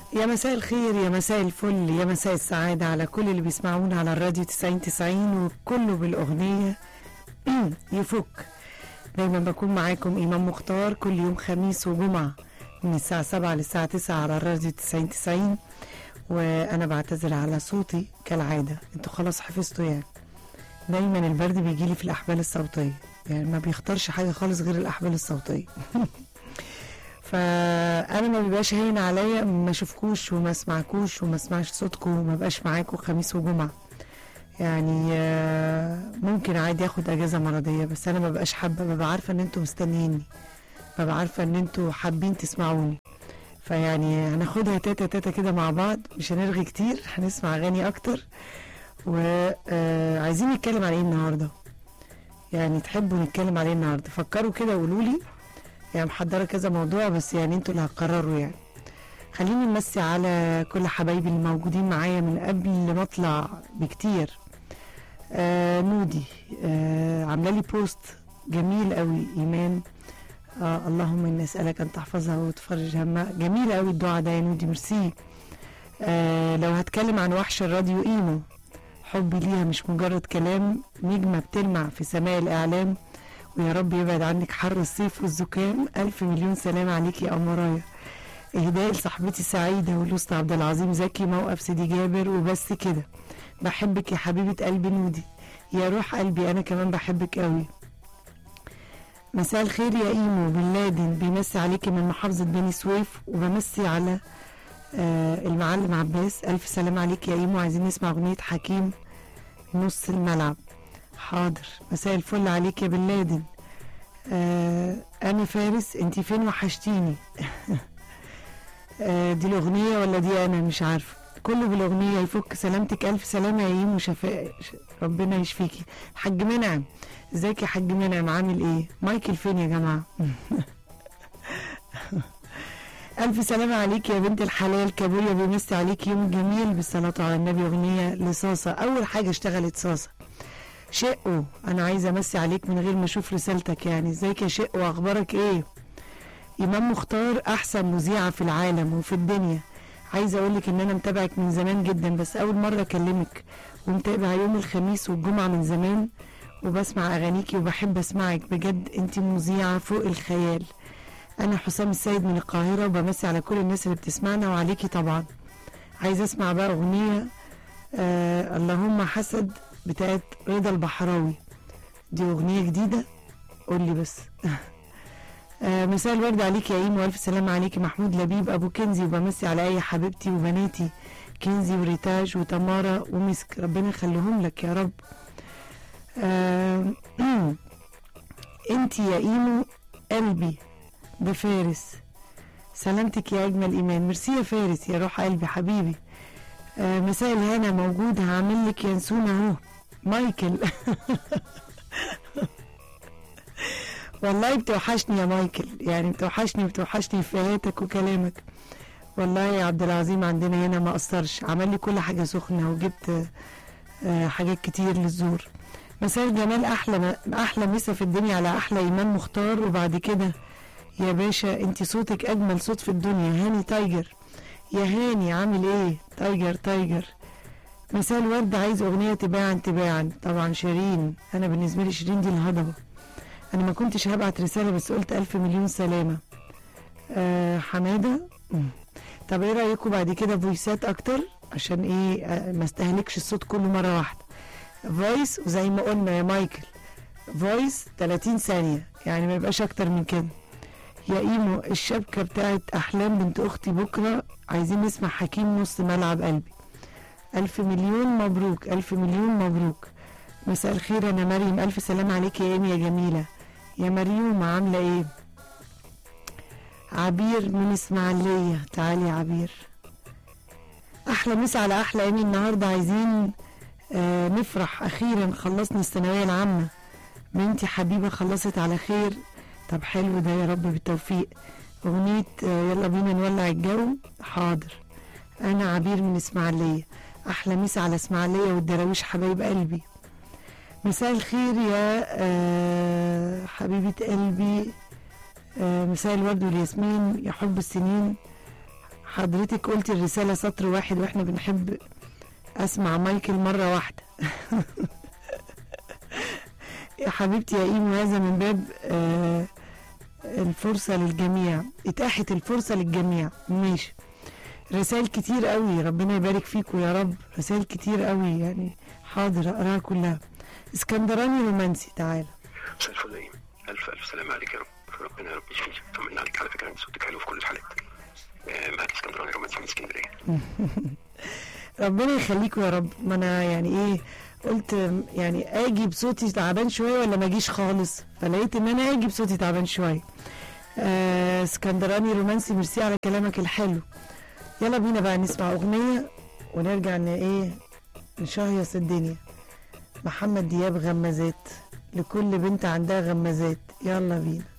يا مساء الخير يا مساء الفل يا مساء السعادة على كل اللي بيسمعونا على الراديو 90 90 وكله بالأغنية يفك دايما بكون معاكم إمام مختار كل يوم خميس وجمعة من الساعة 7 للساعة 9 على الراديو 90 90 وأنا بعتذر على صوتي كالعادة انتوا خلاص حفظتوا يعني دايما البرد بيجيلي في الأحبال الصوتية يعني ما بيختارش حاجة خالص غير الأحبال الصوتية فانا ما بيبقاش هين عليا ما اشوفكوش وما اسمعكوش وما اسمعش صوتكم وما بقاش معاكم خميس وجمعه يعني آه، ممكن عادي اخد اجازه مرضيه بس انا ما بقاش حابه ببقى عارفه ان انتوا مستنييني ببقى عارفه ان انتوا حابين تسمعوني فيعني هناخدها تاتا تاتا كده مع بعض مش هنرغي كتير هنسمع اغاني اكتر وعايزين نتكلم على ايه النهارده يعني تحبوا نتكلم عليه النهارده فكروا كده وقولوا لي يعني محضره كذا موضوع بس يعني انتوا اللي هتقرروا يعني خليني نمسي على كل حبايبي اللي موجودين معايا من قبل ما اطلع بكتير آه نودي آه عامله لي بوست جميل قوي ايمان آه اللهم اني اسالك ان تحفظها وتفرج همها جميل قوي الدعاء ده يا نودي ميرسي آه لو هتكلم عن وحش الراديو ايمو حبي ليها مش مجرد كلام نجمه بتلمع في سماء الاعلام ويا رب يبعد عنك حر الصيف والزكام ألف مليون سلام عليك يا أمرايا إهداء لصاحبتي سعيدة والوسطى عبد العظيم زكي موقف سيدي جابر وبس كده بحبك يا حبيبة قلبي نودي يا روح قلبي أنا كمان بحبك قوي مساء الخير يا إيمو بن لادن بيمسي عليكي من محافظة بني سويف وبمسي على آه المعلم عباس ألف سلام عليك يا إيمو عايزين نسمع أغنية حكيم نص الملعب حاضر مساء الفل عليك يا بن لادن آه انا فارس انت فين وحشتيني آه دي الاغنيه ولا دي انا مش عارفه كله بالاغنيه يفك سلامتك الف سلامه يا ايم وشفاء ربنا يشفيكي حاج منعم ازيك يا حاج منعم عامل ايه مايكل فين يا جماعه ألف سلامة عليك يا بنت الحلال كابوريا بيمسي عليك يوم جميل بالصلاة على النبي أغنية لصاصة أول حاجة اشتغلت صاصة شقه انا عايزه امسي عليك من غير ما اشوف رسالتك يعني ازيك يا شقه اخبارك ايه امام مختار احسن مذيعه في العالم وفي الدنيا عايزه اقول لك ان انا متابعك من زمان جدا بس اول مره اكلمك ومتابعه يوم الخميس والجمعه من زمان وبسمع اغانيكي وبحب اسمعك بجد انت مذيعه فوق الخيال انا حسام السيد من القاهره وبمسي على كل الناس اللي بتسمعنا وعليكي طبعا عايزه اسمع بقى اغنيه آه اللهم حسد بتاعت رضا البحراوي دي اغنيه جديده قول لي بس آه مساء الورد عليك يا ايم والف سلام عليك محمود لبيب ابو كنزي وبمسي على اي حبيبتي وبناتي كنزي وريتاج وتمارا ومسك ربنا يخليهم لك يا رب آه انت يا ايمو قلبي ده فارس سلامتك يا اجمل ايمان ميرسي يا فارس يا روح قلبي حبيبي آه مساء الهنا موجود هعمل لك ينسون اهو مايكل والله بتوحشني يا مايكل يعني بتوحشني بتوحشني افيهاتك وكلامك والله يا عبد العظيم عندنا هنا ما قصرش عمل لي كل حاجه سخنه وجبت آه حاجات كتير للزور مساء الجمال احلى احلى مسا في الدنيا على احلى امام مختار وبعد كده يا باشا انت صوتك اجمل صوت في الدنيا هاني تايجر يا هاني عامل ايه تايجر تايجر مساء الورد عايز اغنيه تباعا تباعا طبعا شيرين انا بالنسبه لي شيرين دي الهضبه انا ما كنتش هبعت رساله بس قلت الف مليون سلامه أه حماده مم. طب ايه رايكم بعد كده فويسات اكتر عشان ايه أه ما استهلكش الصوت كله مره واحده فويس وزي ما قلنا يا مايكل فويس 30 ثانيه يعني ما يبقاش اكتر من كده يا ايمو الشبكه بتاعت احلام بنت اختي بكره عايزين نسمع حكيم نص ملعب قلبي ألف مليون مبروك ألف مليون مبروك مساء الخير أنا مريم ألف سلام عليك يا إيمي يا جميلة يا مريوم عاملة إيه عبير من إسماعيلية تعالي يا عبير أحلى مسا على أحلى إيمي النهاردة عايزين آه نفرح أخيرا خلصنا الثانوية العامة بنتي حبيبة خلصت على خير طب حلو ده يا رب بالتوفيق أغنية آه يلا بينا نولع الجو حاضر أنا عبير من إسماعيلية أحلى مسا على إسماعيلية والدراويش حبايب قلبي مساء الخير يا آه حبيبة قلبي آه مساء الورد والياسمين يا حب السنين حضرتك قلتي الرسالة سطر واحد واحنا بنحب اسمع مايكل مرة واحدة يا حبيبتي يا ايمو هذا من باب آه الفرصة للجميع اتاحت الفرصة للجميع ماشي رسائل كتير قوي ربنا يبارك فيكم يا رب رسائل كتير قوي يعني حاضر اقراها كلها اسكندراني رومانسي تعالى مساء الفل يا إيم. الف الف سلام عليك يا رب ربنا يا رب يشفيك طمنا عليك على فكره انت صوتك حلو في كل الحالات آه، معاك اسكندراني رومانسي من اسكندريه ربنا يخليكم يا رب ما انا يعني ايه قلت يعني اجي بصوتي تعبان شويه ولا ما اجيش خالص فلقيت ان انا اجي بصوتي تعبان شويه آه اسكندراني رومانسي ميرسي على كلامك الحلو يلا بينا بقى نسمع اغنيه ونرجع ان ايه نشهيص الدنيا محمد دياب غمازات لكل بنت عندها غمازات يلا بينا